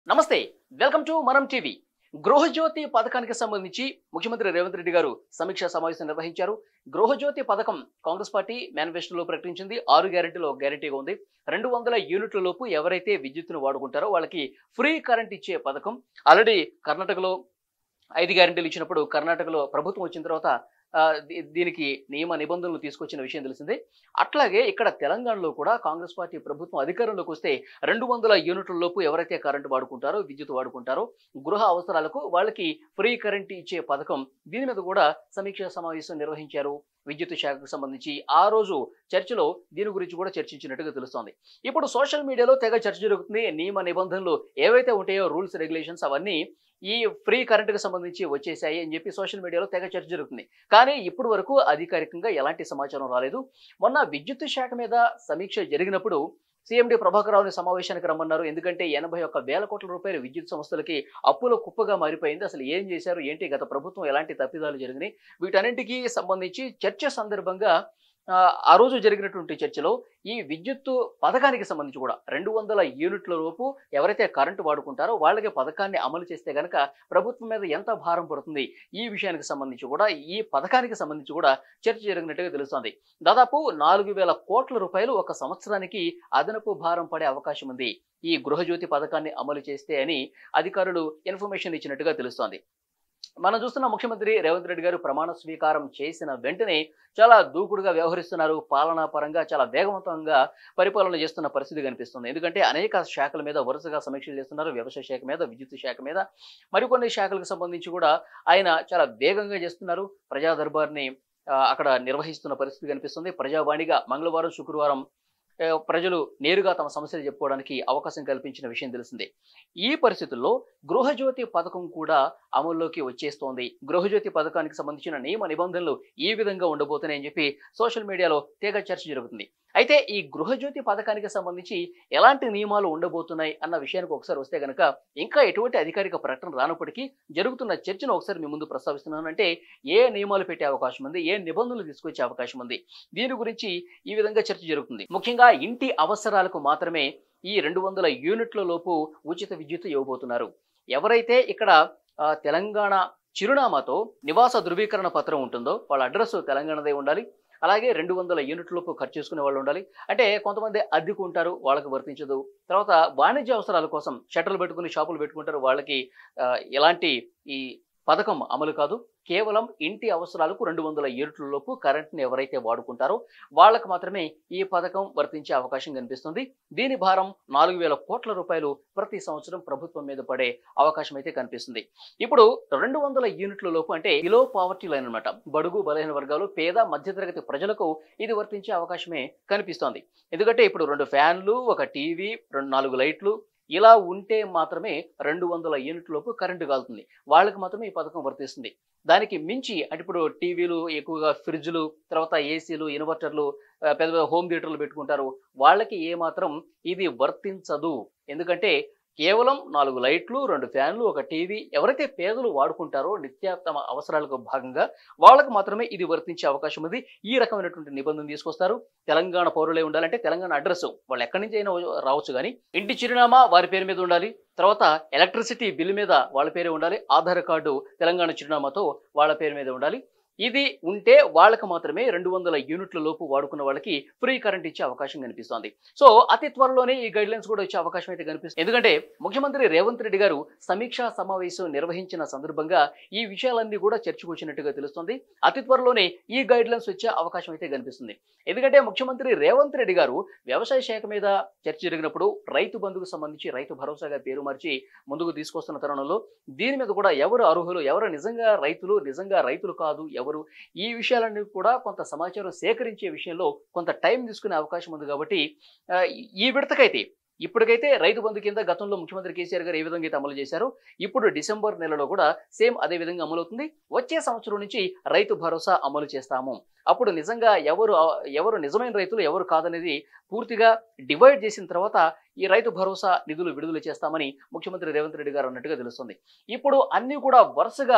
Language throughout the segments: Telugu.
నమస్తే వెల్కమ్ టు మనం టీవీ గృహజ్యోతి పథకానికి సంబంధించి ముఖ్యమంత్రి రేవంత్ రెడ్డి గారు సమీక్షా సమావేశం నిర్వహించారు గృహజ్యోతి పథకం కాంగ్రెస్ పార్టీ మేనిఫెస్టోలో ప్రకటించింది ఆరు గ్యారెంటీలో ఒక గ్యారెంటీగా ఉంది రెండు వందల యూనిట్ల లోపు ఎవరైతే విద్యుత్తును వాడుకుంటారో వాళ్ళకి ఫ్రీ కరెంట్ ఇచ్చే పథకం ఆల్రెడీ కర్ణాటకలో ఐదు గ్యారెంటీలు ఇచ్చినప్పుడు కర్ణాటకలో ప్రభుత్వం వచ్చిన తర్వాత ఆ, దీ- దీనికి నియమ నిబంధనలు తీసుకొచ్చిన విషయం తెలిసిందే అట్లాగే ఇక్కడ తెలంగాణలో కూడా కాంగ్రెస్ పార్టీ ప్రభుత్వం అధికారంలోకి వస్తే రెండు వందల యూనిట్ల లోపు ఎవరైతే కరెంటు వాడుకుంటారో విద్యుత్ వాడుకుంటారో గృహ అవసరాలకు వాళ్ళకి ఫ్రీ కరెంట్ ఇచ్చే పథకం దీని మీద కూడా సమీక్షా సమావేశం నిర్వహించారు విద్యుత్ శాఖకు సంబంధించి ఆ రోజు చర్చలో దీని గురించి కూడా చర్చించినట్టుగా తెలుస్తోంది ఇప్పుడు సోషల్ మీడియాలో తెగ చర్చ జరుగుతుంది నియమ నిబంధనలు ఏవైతే ఉంటాయో రూల్స్ రెగ్యులేషన్స్ అవన్నీ ఈ ఫ్రీ కరెంటుకు సంబంధించి వచ్చేసాయి అని చెప్పి సోషల్ మీడియాలో తెగ చర్చ జరుగుతుంది కానీ ఇప్పటి వరకు అధికారికంగా ఎలాంటి సమాచారం రాలేదు మొన్న విద్యుత్ శాఖ మీద సమీక్ష జరిగినప్పుడు సీఎండి ప్రభాకర్ రావుని సమావేశానికి రమ్మన్నారు ఎందుకంటే ఎనభై ఒక్క వేల కోట్ల రూపాయలు విద్యుత్ సంస్థలకి అప్పుల కుప్పగా మారిపోయింది అసలు ఏం చేశారు ఏంటి గత ప్రభుత్వం ఎలాంటి తప్పిదాలు జరిగినాయి వీటన్నింటికి సంబంధించి చర్చ సందర్భంగా ఆ, ఆ రోజు జరిగినటువంటి చర్చలో ఈ విద్యుత్తు పథకానికి సంబంధించి కూడా రెండు వందల యూనిట్ల లోపు ఎవరైతే కరెంటు వాడుకుంటారో వాళ్ళకి పథకాన్ని అమలు చేస్తే గనక ప్రభుత్వం మీద ఎంత భారం పడుతుంది ఈ విషయానికి సంబంధించి కూడా ఈ పథకానికి సంబంధించి కూడా చర్చ జరిగినట్టుగా తెలుస్తోంది దాదాపు నాలుగు వేల కోట్ల రూపాయలు ఒక సంవత్సరానికి అదనపు భారం పడే అవకాశం ఉంది ఈ గృహజ్యోతి పథకాన్ని అమలు చేస్తే అని అధికారులు ఇన్ఫర్మేషన్ ఇచ్చినట్టుగా తెలుస్తోంది మనం చూస్తున్న ముఖ్యమంత్రి రేవంత్ రెడ్డి గారు ప్రమాణ స్వీకారం చేసిన వెంటనే చాలా దూకుడుగా వ్యవహరిస్తున్నారు పాలనా పరంగా చాలా వేగవంతంగా పరిపాలన చేస్తున్న పరిస్థితి కనిపిస్తుంది ఎందుకంటే అనేక శాఖల మీద వరుసగా సమీక్షలు చేస్తున్నారు వ్యవసాయ శాఖ మీద విద్యుత్ శాఖ మీద మరికొన్ని శాఖలకు సంబంధించి కూడా ఆయన చాలా వేగంగా చేస్తున్నారు ప్రజా దర్బార్ని ఆ, అక్కడ నిర్వహిస్తున్న పరిస్థితి కనిపిస్తుంది ప్రజావాణిగా మంగళవారం శుక్రవారం ఆ, ప్రజలు నేరుగా తమ సమస్యలు చెప్పుకోవడానికి అవకాశం కల్పించిన విషయం తెలిసిందే ఈ పరిస్థితుల్లో గృహజ్యోతి పథకం కూడా అమల్లోకి వచ్చేస్తోంది గృహజ్యోతి పథకానికి సంబంధించిన నియమ నిబంధనలు ఈ విధంగా ఉండబోతున్నాయని చెప్పి సోషల్ మీడియాలో తెగ చర్చ జరుగుతుంది అయితే ఈ గృహజ్యోతి పథకానికి సంబంధించి ఎలాంటి నియమాలు ఉండబోతున్నాయి అన్న విషయానికి ఒకసారి వస్తే గనక ఇంకా ఎటువంటి అధికారిక ప్రకటన రానప్పటికీ జరుగుతున్న చర్చను ఒకసారి మీ ముందు ప్రస్తావిస్తున్నాను అంటే ఏ నియమాలు పెట్టే అవకాశం ఉంది ఏ నిబంధనలు తీసుకొచ్చే అవకాశం ఉంది దీని గురించి ఈ విధంగా చర్చ జరుగుతుంది ముఖ్యంగా ఇంటి అవసరాలకు మాత్రమే ఈ రెండు వందల యూనిట్ల లోపు ఉచిత విద్యుత్ ఇవ్వబోతున్నారు ఎవరైతే ఇక్కడ ఆ, తెలంగాణ చిరునామాతో నివాస ధృవీకరణ పత్రం ఉంటుందో వాళ్ళ అడ్రస్ తెలంగాణదే ఉండాలి అలాగే రెండు వందల యూనిట్ల లోపు ఖర్చు చేసుకునే వాళ్ళు ఉండాలి అంటే కొంతమంది అద్దెకు ఉంటారు వాళ్ళకి వర్తించదు తర్వాత వాణిజ్య అవసరాల కోసం షట్టర్లు పెట్టుకుని షాపులు పెట్టుకుంటారు వాళ్ళకి ఆ, ఎలాంటి ఈ పథకం అమలు కాదు కేవలం ఇంటి అవసరాలకు రెండు వందల యూనిట్ల లోపు కరెంట్ని ఎవరైతే వాడుకుంటారో వాళ్ళకు మాత్రమే ఈ పథకం వర్తించే అవకాశం కనిపిస్తుంది దీని భారం నాలుగు వేల కోట్ల రూపాయలు ప్రతి సంవత్సరం ప్రభుత్వం మీద పడే అవకాశం అయితే కనిపిస్తుంది ఇప్పుడు రెండు వందల యూనిట్ల లోపు అంటే బిలో పావర్టీ లైన్ అనమాట బడుగు బలహీన వర్గాలు పేద మధ్యతరగతి ప్రజలకు ఇది వర్తించే అవకాశమే కనిపిస్తోంది ఎందుకంటే ఇప్పుడు రెండు ఫ్యాన్లు ఒక టీవీ రెండు నాలుగు లైట్లు ఇలా ఉంటే మాత్రమే రెండు వందల యూనిట్ల లోపు కరెంటు కాలుతుంది వాళ్ళకి మాత్రమే ఈ పథకం వర్తిస్తుంది దానికి మించి అంటే ఇప్పుడు టీవీలు ఎక్కువగా ఫ్రిడ్జ్లు తర్వాత ఏసీలు ఇన్వర్టర్లు ఆ, పెద్ద పెద్ద హోమ్ థియేటర్లు పెట్టుకుంటారు వాళ్ళకి ఏమాత్రం ఇది వర్తించదు ఎందుకంటే కేవలం నాలుగు లైట్లు రెండు ఫ్యాన్లు ఒక టీవీ ఎవరైతే పేదలు వాడుకుంటారో నిత్య తమ అవసరాలకు భాగంగా వాళ్ళకు మాత్రమే ఇది వర్తించే అవకాశం ఉంది ఈ రకమైనటువంటి నిబంధన తీసుకొస్తారు తెలంగాణ పౌరులే ఉండాలంటే తెలంగాణ అడ్రస్ వాళ్ళు ఎక్కడి నుంచి అయినా రావచ్చు కానీ ఇంటి చిరునామా వారి పేరు మీద ఉండాలి తర్వాత ఎలక్ట్రిసిటీ బిల్ మీద వాళ్ళ పేరే ఉండాలి ఆధార్ కార్డు తెలంగాణ చిరునామాతో వాళ్ళ పేరు మీద ఉండాలి ఇది ఉంటే వాళ్ళకి మాత్రమే రెండు వందల యూనిట్ల లోపు వాడుకున్న వాళ్ళకి ఫ్రీ కరెంట్ ఇచ్చే అవకాశం కనిపిస్తోంది సో అతి త్వరలోనే ఈ గైడ్ లైన్స్ కూడా వచ్చే అవకాశం అయితే కనిపిస్తుంది ఎందుకంటే ముఖ్యమంత్రి రేవంత్ రెడ్డి గారు సమీక్షా సమావేశం నిర్వహించిన సందర్భంగా ఈ విషయాలన్నీ కూడా చర్చకు వచ్చినట్టుగా తెలుస్తుంది అతి త్వరలోనే ఈ గైడ్ లైన్స్ వచ్చే అవకాశం అయితే కనిపిస్తుంది ఎందుకంటే ముఖ్యమంత్రి రేవంత్ రెడ్డి గారు వ్యవసాయ శాఖ మీద చర్చ జరిగినప్పుడు రైతు బంధుకు సంబంధించి రైతు భరోసాగా పేరు మార్చి ముందుకు తీసుకొస్తున్న తరుణంలో దీని మీద కూడా ఎవరు అర్హులు ఎవరు నిజంగా రైతులు నిజంగా రైతులు కాదు ఎవరు ఈ విషయాలన్నీ కూడా కొంత సమాచారం సేకరించే విషయంలో కొంత టైం తీసుకునే అవకాశం ఉంది కాబట్టి ఆ, ఈ విడతకైతే ఇప్పటికైతే రైతు బంధు కింద గతంలో ముఖ్యమంత్రి కేసీఆర్ గారు ఏ విధంగా అయితే అమలు చేశారో ఇప్పుడు డిసెంబర్ నెలలో కూడా సేమ్ అదే విధంగా అమలవుతుంది వచ్చే సంవత్సరం నుంచి రైతు భరోసా అమలు చేస్తాము అప్పుడు నిజంగా ఎవరు ఎవరు నిజమైన రైతులు ఎవరు కాదనేది పూర్తిగా డివైడ్ చేసిన తర్వాత ఈ రైతు భరోసా నిధులు విడుదల చేస్తామని ముఖ్యమంత్రి రేవంత్ రెడ్డి గారు అన్నట్టుగా తెలుస్తుంది ఇప్పుడు అన్నీ కూడా వరుసగా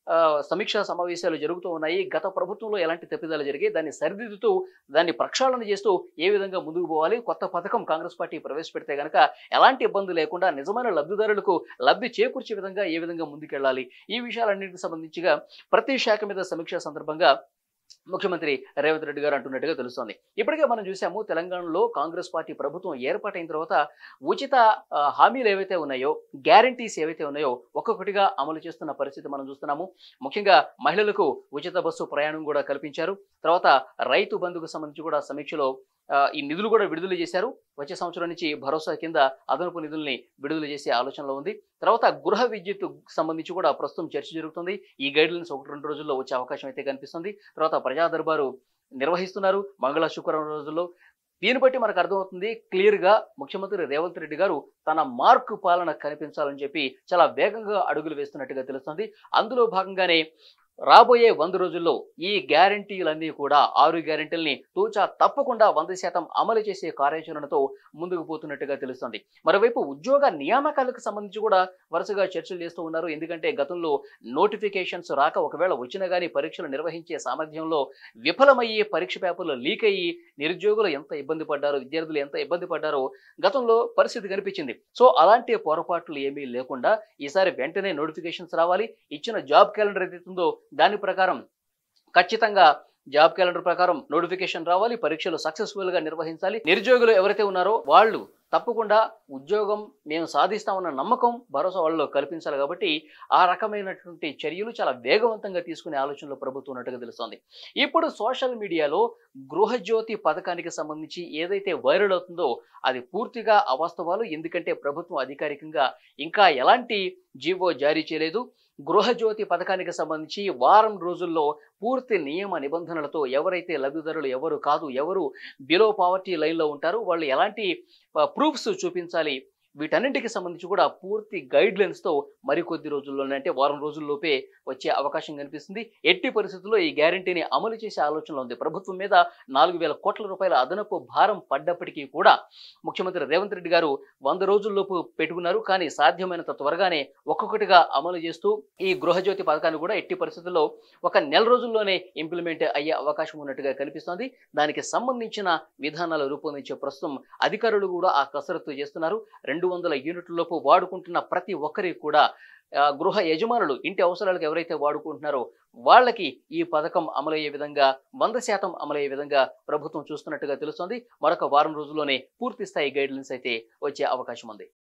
ఆ, సమీక్షా సమావేశాలు జరుగుతూ ఉన్నాయి గత ప్రభుత్వంలో ఎలాంటి తప్పిదాలు జరిగాయి దాన్ని సరిదిద్దుతూ దాన్ని ప్రక్షాళన చేస్తూ ఏ విధంగా ముందుకు పోవాలి కొత్త పథకం కాంగ్రెస్ పార్టీ ప్రవేశపెడితే గనక ఎలాంటి ఇబ్బంది లేకుండా నిజమైన లబ్ధిదారులకు లబ్ధి చేకూర్చే విధంగా ఏ విధంగా ముందుకెళ్ళాలి ఈ విషయాలన్నింటికి సంబంధించిగా ప్రతి శాఖ మీద సమీక్ష సందర్భంగా ముఖ్యమంత్రి రేవంత్ రెడ్డి గారు అంటున్నట్టుగా తెలుస్తోంది ఇప్పటికే మనం చూసాము తెలంగాణలో కాంగ్రెస్ పార్టీ ప్రభుత్వం ఏర్పాటైన తర్వాత ఉచిత ఆ, హామీలు ఏవైతే ఉన్నాయో గ్యారంటీస్ ఏవైతే ఉన్నాయో ఒక్కొక్కటిగా అమలు చేస్తున్న పరిస్థితి మనం చూస్తున్నాము ముఖ్యంగా మహిళలకు ఉచిత బస్సు ప్రయాణం కూడా కల్పించారు తర్వాత రైతు బంధుకు సంబంధించి కూడా సమీక్షలో ఆ, ఈ నిధులు కూడా విడుదల చేశారు వచ్చే సంవత్సరం నుంచి భరోసా కింద అదనపు నిధుల్ని విడుదల చేసే ఆలోచనలో ఉంది తర్వాత గృహ విద్యుత్ సంబంధించి కూడా ప్రస్తుతం చర్చ జరుగుతుంది ఈ గైడ్ లైన్స్ ఒకటి రెండు రోజుల్లో వచ్చే అవకాశం అయితే కనిపిస్తుంది తర్వాత ప్రజా దర్బారు నిర్వహిస్తున్నారు మంగళ శుక్రవారం రోజుల్లో దీన్ని బట్టి మనకు అర్థమవుతుంది క్లియర్ గా ముఖ్యమంత్రి రేవంత్ రెడ్డి గారు తన మార్కు పాలన కనిపించాలని చెప్పి చాలా వేగంగా అడుగులు వేస్తున్నట్టుగా తెలుస్తుంది అందులో భాగంగానే రాబోయే వంద రోజుల్లో ఈ గ్యారంటీలన్నీ కూడా ఆరు గ్యారంటీలని తూచా తప్పకుండా వంద శాతం అమలు చేసే కార్యాచరణతో ముందుకు పోతున్నట్టుగా తెలుస్తుంది మరోవైపు ఉద్యోగ నియామకాలకు సంబంధించి కూడా వరుసగా చర్చలు చేస్తూ ఉన్నారు ఎందుకంటే గతంలో నోటిఫికేషన్స్ రాక ఒకవేళ వచ్చినా కానీ పరీక్షలు నిర్వహించే సామర్థ్యంలో విఫలమయ్యే పరీక్ష పేపర్లు లీక్ అయ్యి నిరుద్యోగులు ఎంత ఇబ్బంది పడ్డారో విద్యార్థులు ఎంత ఇబ్బంది పడ్డారో గతంలో పరిస్థితి కనిపించింది సో అలాంటి పొరపాట్లు ఏమీ లేకుండా ఈసారి వెంటనే నోటిఫికేషన్స్ రావాలి ఇచ్చిన జాబ్ క్యాలెండర్ ఏదైతే ఉందో దాని ప్రకారం ఖచ్చితంగా జాబ్ క్యాలెండర్ ప్రకారం నోటిఫికేషన్ రావాలి పరీక్షలు సక్సెస్ఫుల్ గా నిర్వహించాలి నిరుద్యోగులు ఎవరైతే ఉన్నారో వాళ్ళు తప్పకుండా ఉద్యోగం మేము సాధిస్తామన్న నమ్మకం భరోసా వాళ్ళలో కల్పించాలి కాబట్టి ఆ రకమైనటువంటి చర్యలు చాలా వేగవంతంగా తీసుకునే ఆలోచనలో ప్రభుత్వం ఉన్నట్టుగా తెలుస్తోంది ఇప్పుడు సోషల్ మీడియాలో గృహజ్యోతి పథకానికి సంబంధించి ఏదైతే వైరల్ అవుతుందో అది పూర్తిగా అవాస్తవాలు ఎందుకంటే ప్రభుత్వం అధికారికంగా ఇంకా ఎలాంటి జీవో జారీ చేయలేదు గృహజ్యోతి పథకానికి సంబంధించి వారం రోజుల్లో పూర్తి నియమ నిబంధనలతో ఎవరైతే లబ్ధిదారులు ఎవరు కాదు ఎవరు బిలో పావర్టీ లైన్లో ఉంటారో వాళ్ళు ఎలాంటి ప్రూఫ్స్ చూపించాలి వీటన్నింటికి సంబంధించి కూడా పూర్తి గైడ్ లైన్స్తో మరికొద్ది రోజుల్లోనే అంటే వారం రోజుల్లోపే వచ్చే అవకాశం కనిపిస్తుంది ఎట్టి పరిస్థితుల్లో ఈ గ్యారంటీని అమలు చేసే ఆలోచనలో ఉంది ప్రభుత్వం మీద నాలుగు వేల కోట్ల రూపాయల అదనపు భారం పడ్డప్పటికీ కూడా ముఖ్యమంత్రి రేవంత్ రెడ్డి గారు వంద రోజుల్లోపు పెట్టుకున్నారు కానీ సాధ్యమైనంత త్వరగానే ఒక్కొక్కటిగా అమలు చేస్తూ ఈ గృహజ్యోతి పథకాన్ని కూడా ఎట్టి పరిస్థితుల్లో ఒక నెల రోజుల్లోనే ఇంప్లిమెంట్ అయ్యే అవకాశం ఉన్నట్టుగా కనిపిస్తోంది దానికి సంబంధించిన విధానాలు రూపొందించే ప్రస్తుతం అధికారులు కూడా ఆ కసరత్తు చేస్తున్నారు రెండు వందల యూనిట్లలోపు వాడుకుంటున్న ప్రతి ఒక్కరికి కూడా ఆ, గృహ యజమానులు ఇంటి అవసరాలకు ఎవరైతే వాడుకుంటున్నారో వాళ్ళకి ఈ పథకం అమలయ్యే విధంగా వంద శాతం అమలయ్యే విధంగా ప్రభుత్వం చూస్తున్నట్టుగా తెలుస్తోంది మరొక వారం రోజుల్లోనే పూర్తి స్థాయి గైడ్లైన్స్ అయితే వచ్చే అవకాశం ఉంది